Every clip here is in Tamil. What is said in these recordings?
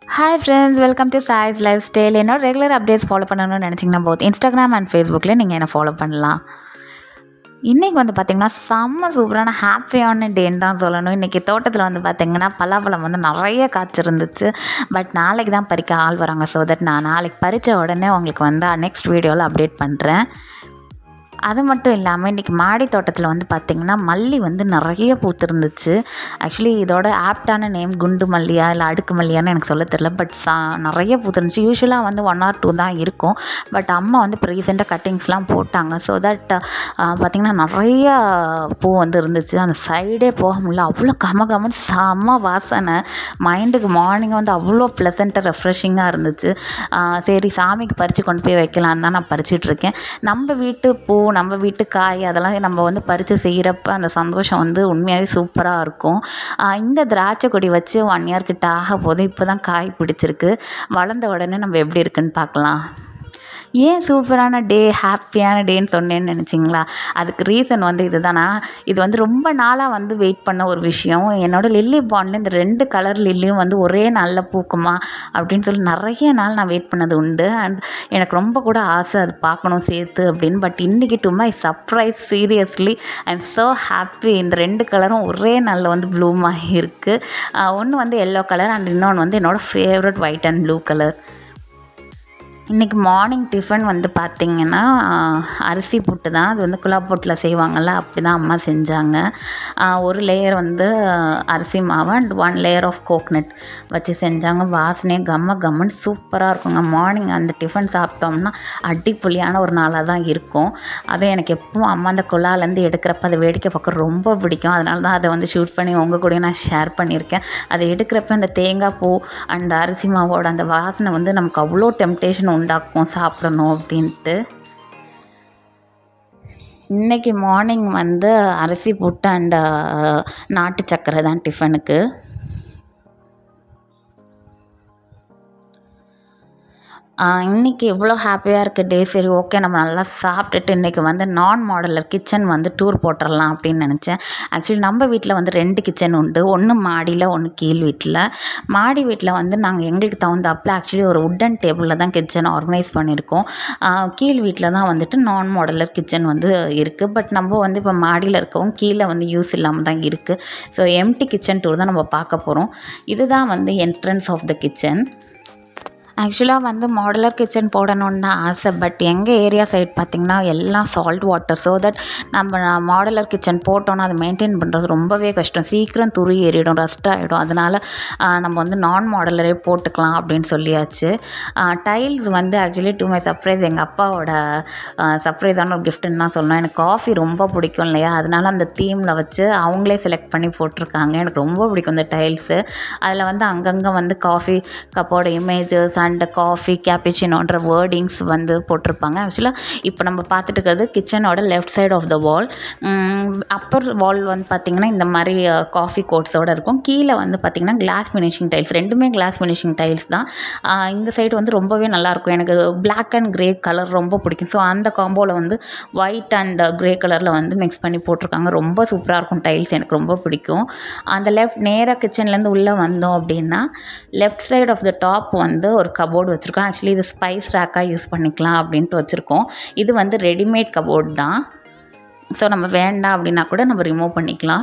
hi friends welcome to choice life style என்னோட ரெகுலர் அப்டேட்ஸ் ஃபாலோ பண்ணணும்னு நினச்சிங்கன்னா போத் இன்ஸ்டாகிராம் அண்ட் ஃபேஸ்புக்கில் நீங்கள் என்ன ஃபாலோ பண்ணலாம் இன்றைக்கி வந்து பார்த்திங்கன்னா செம்ம சூப்பரான ஹாப்பியான டேன்னு தான் சொல்லணும் இன்றைக்கி தோட்டத்தில் வந்து பார்த்திங்கன்னா பலாப்பழம் வந்து நிறைய காய்ச்சிருந்துச்சு பட் நாளைக்கு தான் பறிக்க ஆள் வராங்க ஸோ தட் நான் நாளைக்கு பறித்த உடனே உங்களுக்கு வந்து நெக்ஸ்ட் வீடியோவில் அப்டேட் பண்ணுறேன் அது மட்டும் இல்லாமல் இன்றைக்கி மாடி தோட்டத்தில் வந்து பார்த்திங்கன்னா மல்லி வந்து நிறைய பூத்திருந்துச்சு ஆக்சுவலி இதோட ஆப்டான நேம் குண்டு மல்லியா இல்லை அடுக்கு மல்லியான்னு எனக்கு சொல்ல தெரில பட் சா நிறைய பூத்திருந்துச்சு யூஸ்வலாக வந்து ஒன் ஆர் டூ தான் இருக்கும் பட் அம்மா வந்து இப்போ ரீசெண்டாக கட்டிங்ஸ்லாம் போட்டாங்க ஸோ தட் பார்த்திங்கன்னா நிறைய பூ வந்து இருந்துச்சு அந்த சைடே போக முடியல அவ்வளோ கம கமன்னு செம்ம வாசனை மைண்டுக்கு மார்னிங் வந்து அவ்வளோ ப்ளசண்ட்டாக ரெஃப்ரெஷிங்காக இருந்துச்சு ஆஹ் சரி சாமிக்கு பறித்து கொண்டு போய் வைக்கலான்னு தான் நான் பறிச்சிட்டு இருக்கேன் நம்ம வீட்டு பூ நம்ம வீட்டு காய் அதெல்லாம் நம்ம வந்து பறித்து செய்கிறப்ப அந்த சந்தோஷம் வந்து உண்மையாகவே சூப்பராக இருக்கும் ஆஹ் இந்த திராட்சை கொடி வச்சு ஒன் இயர் கிட்ட ஆக போது இப்போ தான் காய் பிடிச்சிருக்கு வளர்ந்த உடனே நம்ம எப்படி இருக்குன்னு பார்க்கலாம் ஏன் சூப்பரான டே ஹாப்பியான டேன்னு சொன்னேன்னு நினச்சிங்களா அதுக்கு ரீசன் வந்து இதுதானா இது வந்து ரொம்ப நாளாக வந்து வெயிட் பண்ண ஒரு விஷயம் என்னோட லில்லி பாண்டில் இந்த ரெண்டு கலர் லில்லியும் வந்து ஒரே நாளில் பூக்குமா அப்படின்னு சொல்லி நிறைய நாள் நான் வெயிட் பண்ணது உண்டு அண்ட் எனக்கு ரொம்ப கூட ஆசை அது பார்க்கணும் சேர்த்து அப்படின்னு பட் இன்றைக்கி to my surprise seriously I am so happy இந்த ரெண்டு கலரும் ஒரே நாளில் வந்து ப்ளூம் ஆகியிருக்கு ஒன்று வந்து எல்லோ கலர் அண்ட் இன்னொன்று வந்து என்னோடய favourite white and blue colour இன்றைக்கி மார்னிங் டிஃபன் வந்து பார்த்திங்கன்னா அரிசி புட்டு தான் அது வந்து குழாப்பொட்டில் செய்வாங்கள்ல அப்படி தான் அம்மா செஞ்சாங்க ஆஹ் ஒரு லேயர் வந்து அரிசி மாவு and one layer of coconut வச்சு செஞ்சாங்க வாசனையே கம்ம கம்மன்னு சூப்பராக இருக்குங்க மார்னிங் அந்த டிஃபன் சாப்பிட்டோம்னா அடிப்பொலியான ஒரு நாளாக தான் இருக்கும் அது எனக்கு எப்பவும் அம்மா அந்த குழாலேருந்து எடுக்கிறப்ப அதை வேடிக்கை பார்க்க ரொம்ப பிடிக்கும் அதனால தான் அதை வந்து ஷூட் பண்ணி உங்கள் கூட நான் ஷேர் பண்ணியிருக்கேன் அதை எடுக்கிறப்ப அந்த தேங்காய் பூ அண்ட் அரிசி மாவோட அந்த வாசனை வந்து நமக்கு அவ்வளோ டெம்டேஷன் உண்டாக்கும் சாப்பிடணும் அப்படின்ட்டு இன்றைக்கி மார்னிங் வந்து அரிசி புட்டு அண்ட் நாட்டு சக்கரை தான் டிஃபனுக்கு இன்றைக்கி இவ்வளோ ஹாப்பியாக இருக்குது டே சரி ஓகே நம்ம நல்லா சாப்பிட்டுட்டு இன்றைக்கி வந்து நான் மாடலர் கிச்சன் வந்து டூர் போட்டுடலாம் அப்படின்னு நினச்சேன் ஆக்சுவலி நம்ம வீட்டில் வந்து ரெண்டு கிச்சன் உண்டு ஒன்று மாடியில் ஒன்று கீழ் வீட்டில் மாடி வீட்டில் வந்து நாங்கள் எங்களுக்கு தகுந்தாப்பில் ஆக்சுவலி ஒரு உட்டன் டேபிளில் தான் கிச்சன் ஆர்கனைஸ் பண்ணியிருக்கோம் ஆஹ் கீழ் வீட்டில் தான் வந்துட்டு நான் மாடலர் கிச்சன் வந்து இருக்குது பட் நம்ம வந்து இப்போ மாடியில் இருக்கவும் கீழே வந்து யூஸ் இல்லாமல் தான் இருக்குது ஸோ எம்டி கிச்சன் டூர் தான் நம்ம பார்க்க போகிறோம் இதுதான் வந்து என்ட்ரன்ஸ் ஆஃப் த கிச்சன் ஆக்சுவலாக வந்து மாடுலர் கிச்சன் போடணுன்னு தான் ஆசை பட் எங்கள் ஏரியா சைட் பார்த்திங்கன்னா எல்லாம் சால்ட் வாட்டர் ஸோ தட் நம்ம மாடுலர் கிச்சன் போட்டோன்னா அதை மெயின்டைன் பண்ணுறது ரொம்பவே கஷ்டம் சீக்கிரம் துரு ஏறிடும் ரஸ்ட் ஆகிடும் அதனால் நம்ம வந்து நான் மாடலரே போட்டுக்கலாம் அப்படின்னு சொல்லியாச்சு டைல்ஸ் வந்து ஆக்சுவலி டு மை சர்ப்ரைஸ் எங்கள் அப்பாவோட சர்ப்ரைஸான ஒரு கிஃப்ட்டுன்னு தான் சொல்லணும் எனக்கு காஃபி ரொம்ப பிடிக்கும் இல்லையா அதனால அந்த தீமில் வச்சு அவங்களே செலக்ட் பண்ணி போட்டிருக்காங்க எனக்கு ரொம்ப பிடிக்கும் இந்த டைல்ஸு அதில் வந்து அங்கங்கே வந்து காஃபி கப்போட இமேஜஸ் அண்ட் காஃபி கேப்பிச்சினோன்ற வேர்டிங்ஸ் வந்து போட்டிருப்பாங்க ஆக்சுவலாக இப்போ நம்ம பார்த்துட்டு இருக்கிறது கிச்சனோட left side of the wall upper wall வந்து பார்த்திங்கன்னா இந்த மாதிரி காஃபி கோட்ஸோடு இருக்கும் கீழே வந்து பார்த்திங்கன்னா கிளாஸ் ஃபினிஷிங் டைல்ஸ் ரெண்டுமே கிளாஸ் ஃபினிஷிங் டைல்ஸ் தான் ஆஹ் இந்த சைடு வந்து ரொம்பவே நல்லாயிருக்கும் எனக்கு பிளாக் அண்ட் கிரே கலர் ரொம்ப பிடிக்கும் ஸோ அந்த காம்போவில் வந்து ஒயிட் அண்ட் கிரே கலரில் வந்து மிக்ஸ் பண்ணி போட்டிருக்காங்க ரொம்ப சூப்பராக இருக்கும் டைல்ஸ் எனக்கு ரொம்ப பிடிக்கும் அந்த லெஃப்ட் நேராக கிச்சன்லேருந்து உள்ளே வந்தோம் அப்படின்னா left side of the top வந்து ஒரு கபோர்டு வச்சுருக்கோம் ஆக்சுவலி இது ஸ்பைஸ் ரேக்காக யூஸ் பண்ணிக்கலாம் அப்படின்ட்டு வச்சுருக்கோம் இது வந்து ரெடிமேட் கபோர்ட் தான் ஸோ நம்ம வேண்டாம் அப்படின்னா கூட நம்ம ரிமூவ் பண்ணிக்கலாம்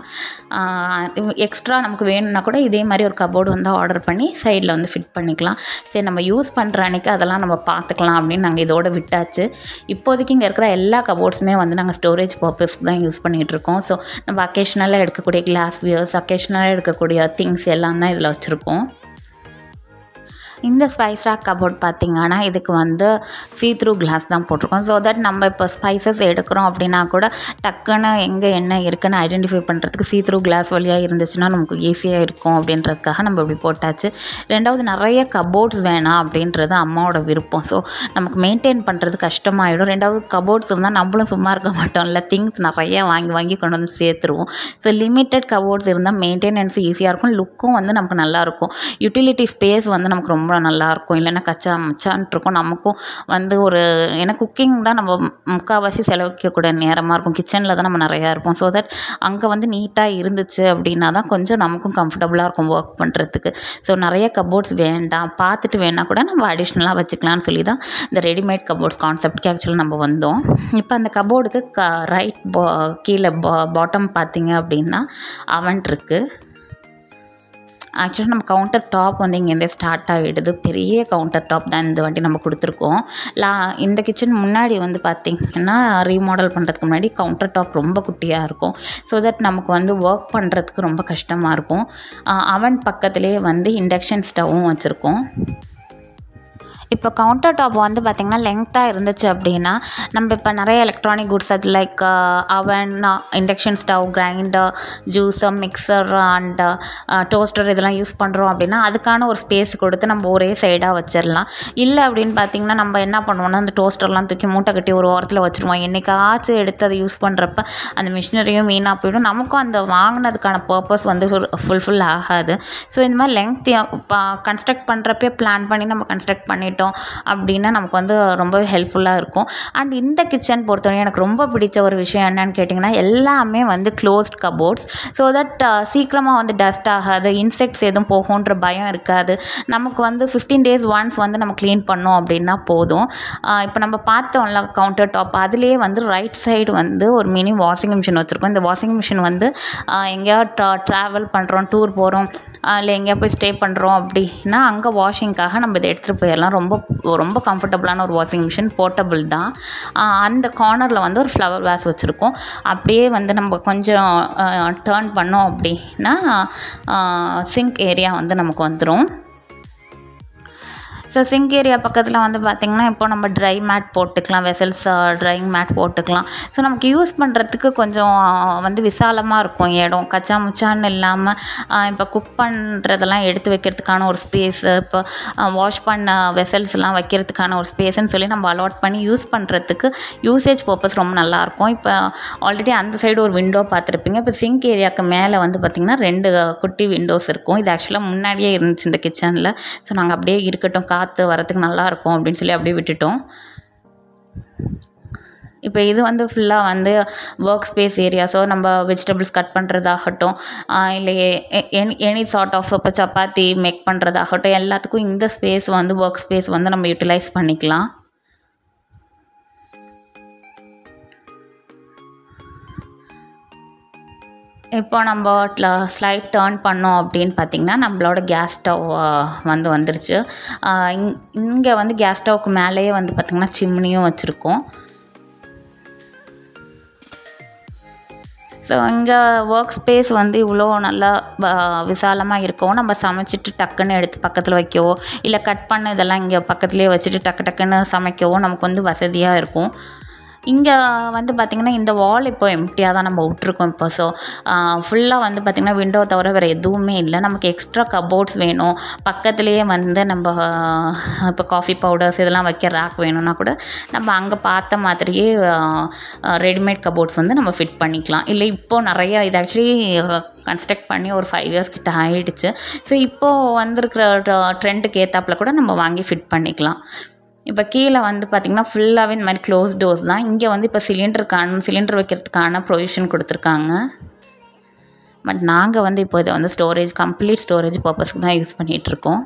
எக்ஸ்ட்ரா நமக்கு வேணும்னா கூட இதே மாதிரி ஒரு கபோர்டு வந்து ஆர்டர் பண்ணி சைடில் வந்து ஃபிட் பண்ணிக்கலாம் சரி நம்ம யூஸ் பண்ணுற அன்றைக்கி அதெல்லாம் நம்ம பார்த்துக்கலாம் அப்படின்னு நாங்கள் இதோட விட்டாச்சு இப்போதைக்கு இங்கே இருக்கிற எல்லா கபோர்ட்ஸுமே வந்து நாங்கள் ஸ்டோரேஜ் பர்பஸ்க்கு தான் யூஸ் பண்ணிகிட்டு இருக்கோம் ஸோ நம்ம அக்கேஷ்னலாக எடுக்கக்கூடிய கிளாஸ் வியர்ஸ் அக்கேஷ்னலாக எடுக்கக்கூடிய திங்ஸ் எல்லாம் தான் இதில் வச்சுருக்கோம் இந்த ஸ்பைஸ் ராக் கபோர்ட் பார்த்திங்கன்னா இதுக்கு வந்து சீ த்ரூ கிளாஸ் தான் போட்டிருக்கோம் ஸோ தட் நம்ம இப்போ ஸ்பைசஸ் எடுக்கிறோம் அப்படின்னா கூட டக்குன்னு எங்கே என்ன இருக்குன்னு ஐடென்டிஃபை பண்ணுறதுக்கு சீ த்ரூ கிளாஸ் வழியாக இருந்துச்சுன்னா நமக்கு ஈஸியாக இருக்கும் அப்படின்றதுக்காக நம்ம இப்படி போட்டாச்சு ரெண்டாவது நிறைய கபோர்ட்ஸ் வேணாம் அப்படின்றது அம்மாவோட விருப்பம் ஸோ நமக்கு மெயின்டைன் பண்ணுறது கஷ்டமாயிடும் ரெண்டாவது கபோர்ட்ஸ் இருந்தால் நம்மளும் சும்மா இருக்க மாட்டோம்ல திங்ஸ் நிறைய வாங்கி வாங்கி கொண்டு வந்து சேர்த்துருவோம் ஸோ லிமிட்டட் கபோர்ட்ஸ் இருந்தால் மெயின்டெனன்ஸ் ஈஸியாக இருக்கும் லுக்கும் வந்து நமக்கு நல்லாயிருக்கும் யூட்டிலிட்டி ஸ்பேஸ் வந்து நமக்கு ரொம்ப சம்பளம் நல்லாயிருக்கும் இல்லைன்னா கச்சா மச்சான் இருக்கும் நமக்கும் வந்து ஒரு ஏன்னா குக்கிங் தான் நம்ம முக்கால்வாசி செலவிக்கக்கூடிய நேரமாக இருக்கும் கிச்சனில் தான் நம்ம நிறையா இருப்போம் ஸோ தட் அங்கே வந்து நீட்டாக இருந்துச்சு அப்படின்னா தான் கொஞ்சம் நமக்கும் கம்ஃபர்டபுளாக இருக்கும் ஒர்க் பண்ணுறதுக்கு ஸோ நிறைய கபோர்ட்ஸ் வேண்டாம் பார்த்துட்டு வேணால் கூட நம்ம அடிஷ்னலாக வச்சுக்கலாம்னு சொல்லி தான் இந்த ரெடிமேட் கபோர்ட்ஸ் கான்செப்ட்க்கு ஆக்சுவலாக நம்ம வந்தோம் இப்போ அந்த கபோர்டுக்கு க ரைட் பா கீழே பா பாட்டம் பார்த்தீங்க அப்படின்னா அவன் இருக்குது ஆக்சுவலாக நம்ம கவுண்டர் டாப் வந்து இங்கேருந்தே ஸ்டார்ட் ஆகிடுது பெரிய கவுண்டர் டாப் தான் இந்த வாட்டி நம்ம கொடுத்துருக்கோம் லா இந்த கிச்சன் முன்னாடி வந்து பார்த்திங்கன்னா ரீமாடல் பண்ணுறதுக்கு முன்னாடி கவுண்டர் டாப் ரொம்ப குட்டியாக இருக்கும் ஸோ தட் நமக்கு வந்து ஒர்க் பண்ணுறதுக்கு ரொம்ப கஷ்டமாக இருக்கும் அவன் பக்கத்துலேயே வந்து இண்டக்ஷன் ஸ்டவ்வும் வச்சுருக்கோம் இப்போ கவுண்டர் டாப் வந்து பார்த்திங்கன்னா லெங்க்த்தாக இருந்துச்சு அப்படின்னா நம்ம இப்போ நிறைய எலக்ட்ரானிக் குட்ஸ் அது லைக் அவன் induction stove grinder juicer mixer and toaster இதெல்லாம் யூஸ் பண்ணுறோம் அப்படின்னா அதுக்கான ஒரு ஸ்பேஸ் கொடுத்து நம்ம ஒரே சைடாக வச்சிடலாம் இல்லை அப்படின்னு பார்த்திங்கன்னா நம்ம என்ன பண்ணுவோம்னா அந்த டோஸ்டர்லாம் தூக்கி மூட்டை கட்டி ஒரு ஓரத்தில் வச்சுருவோம் என்னைக்காச்சும் எடுத்து அதை யூஸ் பண்ணுறப்ப அந்த மிஷினரியும் வீணாக போயிடும் நமக்கும் அந்த வாங்கினதுக்கான பர்பஸ் வந்து ஃபுல்ஃபில் ஆகாது ஸோ இந்த மாதிரி லெங்க் கன்ஸ்ட்ரக்ட் பண்ணுறப்பே பிளான் பண்ணி நம்ம கன்ஸ்ட்ரக்ட் பண்ணிட்டோம் அப்படின்னா நமக்கு வந்து ரொம்பவே ஹெல்ப்ஃபுல்லாக இருக்கும் அண்ட் இந்த கிச்சன் பொறுத்தவரை எனக்கு ரொம்ப பிடிச்ச ஒரு விஷயம் என்னன்னு கேட்டிங்கன்னா எல்லாமே வந்து க்ளோஸ்ட் கபோர்ட்ஸ் ஸோ தட் சீக்கிரமாக வந்து டஸ்ட் ஆகாது இன்செக்ட்ஸ் எதுவும் போகுன்ற பயம் இருக்காது நமக்கு வந்து ஃபிஃப்டீன் டேஸ் ஒன்ஸ் வந்து நம்ம க்ளீன் பண்ணோம் அப்படின்னா போதும் இப்போ நம்ம பார்த்தோம்ல கவுண்டர் டாப் அதுலேயே வந்து ரைட் சைடு வந்து ஒரு மினி வாஷிங் மிஷின் வச்சுருக்கோம் இந்த வாஷிங் மிஷின் வந்து எங்கேயாவது ட்ரா ட்ராவல் பண்ணுறோம் டூர் போகிறோம் இல்லை எங்கேயா போய் ஸ்டே பண்ணுறோம் அப்படின்னா அங்கே வாஷிங்க்காக நம்ம இதை எடுத்துகிட்டு போயிடலாம் ரொம்ப ரொம்ப கம்ஃபர்டபுளான ஒரு வாஷிங் மிஷின் போர்ட்டபுள் தான் அந்த கார்னரில் வந்து ஒரு ஃப்ளவர் வேஸ் வச்சுருக்கோம் அப்படியே வந்து நம்ம கொஞ்சம் டேர்ன் பண்ணோம் அப்படின்னா சிங்க் ஏரியா வந்து நமக்கு வந்துடும் ஸோ சிங்க் ஏரியா பக்கத்தில் வந்து பார்த்திங்கன்னா இப்போ நம்ம ட்ரை மேட் போட்டுக்கலாம் வெசல்ஸ் ட்ரைங் மேட் போட்டுக்கலாம் ஸோ நமக்கு யூஸ் பண்ணுறதுக்கு கொஞ்சம் வந்து விசாலமாக இருக்கும் இடம் கச்சா முச்சான்னு இல்லாமல் இப்போ குக் பண்ணுறதெல்லாம் எடுத்து வைக்கிறதுக்கான ஒரு ஸ்பேஸு இப்போ வாஷ் பண்ண வெசல்ஸ்லாம் வைக்கிறதுக்கான ஒரு ஸ்பேஸ்ன்னு சொல்லி நம்ம அலாட் பண்ணி யூஸ் பண்ணுறதுக்கு யூசேஜ் பர்பஸ் ரொம்ப நல்லாயிருக்கும் இப்போ ஆல்ரெடி அந்த சைடு ஒரு விண்டோ பார்த்துருப்பீங்க இப்போ சிங்க் ஏரியாவுக்கு மேலே வந்து பார்த்திங்கன்னா ரெண்டு குட்டி விண்டோஸ் இருக்கும் இது ஆக்சுவலாக முன்னாடியே இருந்துச்சு இந்த கிச்சனில் ஸோ நாங்கள் அப்படியே இருக்கட்டும் காற்று வரத்துக்கு நல்லாயிருக்கும் அப்படின்னு சொல்லி அப்படியே விட்டுட்டோம் இப்போ இது வந்து ஃபுல்லாக வந்து ஒர்க் ஸ்பேஸ் ஏரியாஸோ நம்ம வெஜிடபிள்ஸ் கட் பண்ணுறதாகட்டும் இல்லை எனி எனி சார்ட் ஆஃப் இப்போ சப்பாத்தி மேக் பண்ணுறதாகட்டும் எல்லாத்துக்கும் இந்த ஸ்பேஸ் வந்து ஒர்க் ஸ்பேஸ் வந்து நம்ம யூட்டிலைஸ் பண்ணிக்கலாம் இப்போ நம்ம ஸ்லைட் டேர்ன் பண்ணோம் அப்படின்னு பார்த்திங்கன்னா நம்மளோட கேஸ் ஸ்டவ் வந்து வந்துருச்சு இங்கே வந்து கேஸ் ஸ்டவ்க்கு மேலேயே வந்து பார்த்திங்கன்னா சிம்னியும் வச்சுருக்கோம் ஸோ இங்கே ஒர்க் ஸ்பேஸ் வந்து இவ்வளோ நல்லா விசாலமாக இருக்கும் நம்ம சமைச்சிட்டு டக்குன்னு எடுத்து பக்கத்தில் வைக்கவோ இல்லை கட் பண்ண இதெல்லாம் இங்கே பக்கத்துலேயே வச்சுட்டு டக்கு டக்குன்னு சமைக்கவோ நமக்கு வந்து வசதியாக இருக்கும் இங்கே வந்து பார்த்திங்கன்னா இந்த வால் இப்போ எம்டியாக தான் நம்ம விட்ருக்கோம் இப்போ ஸோ ஃபுல்லாக வந்து பார்த்திங்கன்னா விண்டோ தவிர வேறு எதுவுமே இல்லை நமக்கு எக்ஸ்ட்ரா கபோர்ட்ஸ் வேணும் பக்கத்துலேயே வந்து நம்ம இப்போ காஃபி பவுடர்ஸ் இதெல்லாம் வைக்க ரேக் வேணும்னா கூட நம்ம அங்கே பார்த்த மாதிரியே ரெடிமேட் கபோர்ட்ஸ் வந்து நம்ம ஃபிட் பண்ணிக்கலாம் இல்லை இப்போது நிறைய இது ஆக்சுவலி கன்ஸ்ட்ரக்ட் பண்ணி ஒரு ஃபைவ் இயர்ஸ் கிட்ட ஆகிடுச்சு ஸோ இப்போது வந்திருக்கிற ட்ரெண்டுக்கு ஏற்றாப்புல கூட நம்ம வாங்கி ஃபிட் பண்ணிக்கலாம் இப்போ கீழே வந்து பார்த்திங்கன்னா ஃபுல்லாகவே இந்த மாதிரி க்ளோஸ் டோர்ஸ் தான் இங்கே வந்து இப்போ சிலிண்டருக்கான சிலிண்டர் வைக்கிறதுக்கான ப்ரொவிஷன் கொடுத்துருக்காங்க பட் நாங்கள் வந்து இப்போ இதை வந்து ஸ்டோரேஜ் கம்ப்ளீட் ஸ்டோரேஜ் பர்பஸ்க்கு தான் யூஸ் பண்ணிகிட்ருக்கோம்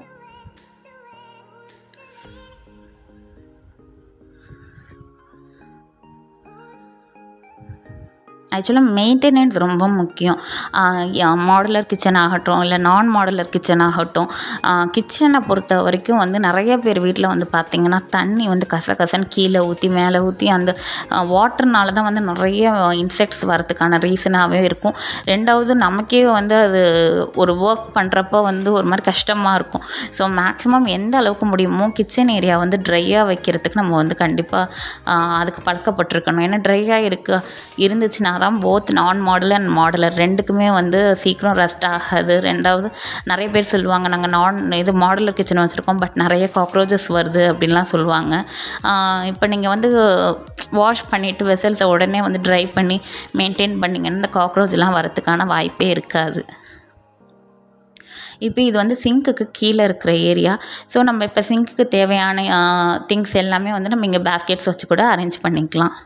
ஆக்சுவலாக மெயின்டெனன்ஸ் ரொம்ப முக்கியம் மாடுலர் கிச்சன் ஆகட்டும் இல்லை நான் மாடுலர் கிச்சன் ஆகட்டும் கிச்சனை பொறுத்த வரைக்கும் வந்து நிறைய பேர் வீட்டில் வந்து பார்த்திங்கன்னா தண்ணி வந்து கசகசன்னு கீழே ஊற்றி மேலே ஊற்றி அந்த வாட்டர்னால தான் வந்து நிறைய இன்செக்ட்ஸ் வரதுக்கான ரீசனாகவே இருக்கும் ரெண்டாவது நமக்கே வந்து அது ஒரு ஒர்க் பண்ணுறப்போ வந்து ஒரு மாதிரி கஷ்டமாக இருக்கும் ஸோ மேக்ஸிமம் எந்த அளவுக்கு முடியுமோ கிச்சன் ஏரியா வந்து ட்ரையாக வைக்கிறதுக்கு நம்ம வந்து கண்டிப்பாக அதுக்கு பழக்கப்பட்டிருக்கணும் ஏன்னா ட்ரையாக இருக்க இருந்துச்சுன்னா தான் போத் நான் மாடலர் அண்ட் மாடலர் ரெண்டுக்குமே வந்து சீக்கிரம் ரெஸ்ட் ஆகாது ரெண்டாவது நிறைய பேர் சொல்லுவாங்க நாங்கள் நான் இது மாடலர் கிச்சன் வச்சுருக்கோம் பட் நிறைய காக்ரோச்சஸ் வருது அப்படின்லாம் சொல்லுவாங்க இப்போ நீங்கள் வந்து வாஷ் பண்ணிவிட்டு வெசல்ஸை உடனே வந்து ட்ரை பண்ணி மெயின்டைன் பண்ணிங்கன்னா இந்த காக்ரோச்லாம் வரதுக்கான வாய்ப்பே இருக்காது இப்போ இது வந்து சிங்க்குக்கு கீழே இருக்கிற ஏரியா ஸோ நம்ம இப்போ சிங்க்குக்கு தேவையான திங்ஸ் எல்லாமே வந்து நம்ம இங்கே பேஸ்கெட்ஸ் வச்சு கூட அரேஞ்ச் பண்ணிக்கலாம்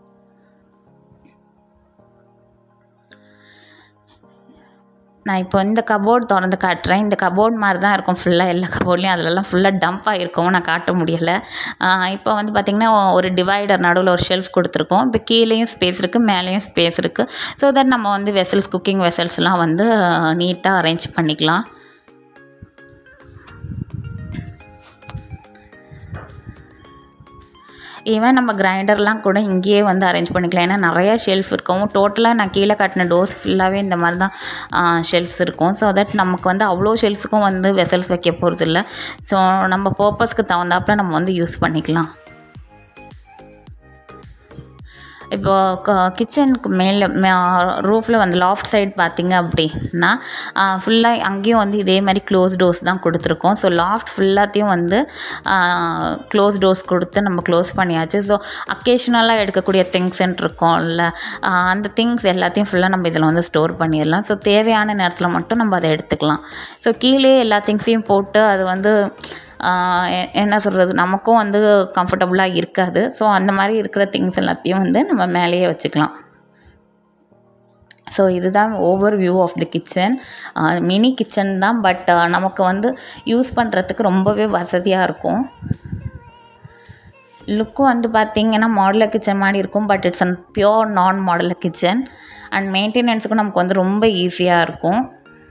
நான் இப்போ இந்த கபோர்ட் திறந்து காட்டுறேன் இந்த கபோர்ட் மாதிரி தான் இருக்கும் ஃபுல்லாக எல்லா கபோர்ட்லேயும் அதிலலாம் ஃபுல்லாக டம்ப்பாக இருக்கும் நான் காட்ட முடியலை இப்போ வந்து பார்த்திங்கன்னா ஒரு டிவைடர் நடுவில் ஒரு ஷெல்ஃப் கொடுத்துருக்கோம் இப்போ கீழேயும் ஸ்பேஸ் இருக்குது மேலேயும் ஸ்பேஸ் இருக்குது ஸோ தட் நம்ம வந்து வெசல்ஸ் குக்கிங் வெசல்ஸ்லாம் வந்து நீட்டாக அரேஞ்ச் பண்ணிக்கலாம் ஈவன் நம்ம கிரைண்டர்லாம் கூட இங்கேயே வந்து அரேஞ்ச் பண்ணிக்கலாம் ஏன்னா நிறையா ஷெல்ஃப் இருக்கும் டோட்டலாக நான் கீழே கட்டின டோர்ஸ் ஃபுல்லாகவே இந்த மாதிரி தான் ஷெல்ஃப்ஸ் இருக்கும் ஸோ தட் நமக்கு வந்து அவ்வளோ ஷெல்ஃப்ஸுக்கும் வந்து வெசல்ஸ் வைக்க போகிறது இல்லை ஸோ நம்ம பர்பஸ்க்கு தகுந்தாப்புல நம்ம வந்து யூஸ் பண்ணிக்கலாம் இப்போ கிச்சனுக்கு மேலே ரூஃபில் வந்து லாஃப்ட் சைடு பார்த்திங்க அப்படின்னா ஃபுல்லாக அங்கேயும் வந்து இதே மாதிரி க்ளோஸ் டோர்ஸ் தான் கொடுத்துருக்கோம் ஸோ லாஃப்ட் ஃபுல்லாத்தையும் வந்து க்ளோஸ் டோர்ஸ் கொடுத்து நம்ம க்ளோஸ் பண்ணியாச்சு ஸோ அக்கேஷ்னலாக எடுக்கக்கூடிய திங்ஸ்ன்ட்டு இருக்கோம்ல அந்த திங்ஸ் எல்லாத்தையும் ஃபுல்லாக நம்ம இதில் வந்து ஸ்டோர் பண்ணிடலாம் ஸோ தேவையான நேரத்தில் மட்டும் நம்ம அதை எடுத்துக்கலாம் ஸோ கீழே எல்லா திங்ஸையும் போட்டு அது வந்து என்ன சொல்கிறது நமக்கும் வந்து கம்ஃபர்டபுளாக இருக்காது ஸோ அந்த மாதிரி இருக்கிற திங்ஸ் எல்லாத்தையும் வந்து நம்ம மேலேயே வச்சுக்கலாம் ஸோ இதுதான் over view of the kitchen mini kitchen தான் பட் நமக்கு வந்து யூஸ் பண்ணுறதுக்கு ரொம்பவே வசதியாக இருக்கும் லுக்கும் வந்து பார்த்திங்கன்னா மாடலர் கிச்சன் மாதிரி இருக்கும் but it's an pure non modular kitchen and மெயின்டெனன்ஸுக்கும் நமக்கு வந்து ரொம்ப ஈஸியாக இருக்கும்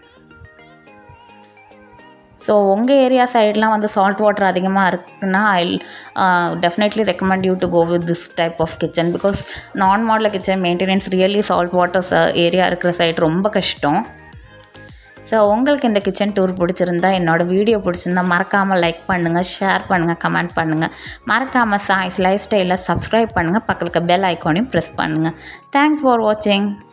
ஸோ உங்கள் ஏரியா சைட்லாம் வந்து சால்ட் வாட்டர் அதிகமாக இருக்குன்னா I definitely recommend you to go with this type of kitchen because non modular kitchen maintenance really salt waters area இருக்கிற சைட் ரொம்ப கஷ்டம் ஸோ உங்களுக்கு இந்த கிச்சன் டூர் பிடிச்சிருந்தா என்னோடய வீடியோ பிடிச்சிருந்தா மறக்காமல் லைக் பண்ணுங்கள் ஷேர் பண்ணுங்கள் கமெண்ட் பண்ணுங்கள் மறக்காமல் சாய்ஸ் லைஃப் ஸ்டைலில் சப்ஸ்கிரைப் பண்ணுங்கள் பக்கத்துக்கு பெல் ஐக்கானையும் ப்ரெஸ் பண்ணுங்கள் தேங்க்ஸ் ஃபார் வாட்சிங்